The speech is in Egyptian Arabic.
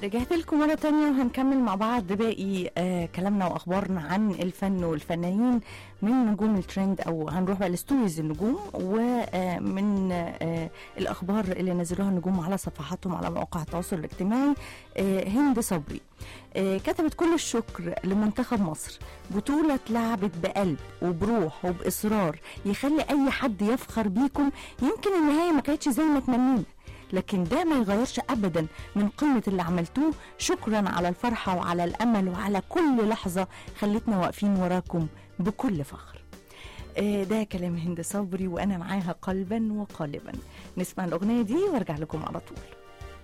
رجعت لكم مرة تانية وهنكمل مع بعض باقي آه كلامنا وأخبارنا عن الفن والفنانين من نجوم الترند أو هنروح بقى لستوريز النجوم ومن آه الأخبار اللي نزلوها النجوم على صفحاتهم على مواقع التواصل الاجتماعي آه هند صبري آه كتبت كل الشكر لمنتخب مصر بطولة اتلعبت بقلب وبروح وبإصرار يخلي أي حد يفخر بيكم يمكن النهاية ما كانتش زي ما تمنينا لكن ده ما يغيرش ابدا من قيمه اللي عملتوه شكرا على الفرحه وعلى الامل وعلى كل لحظه خلتنا واقفين وراكم بكل فخر آه، ده كلام هند صبري وانا معاها قلبا وقالبا نسمع الاغنيه دي وارجع لكم على طول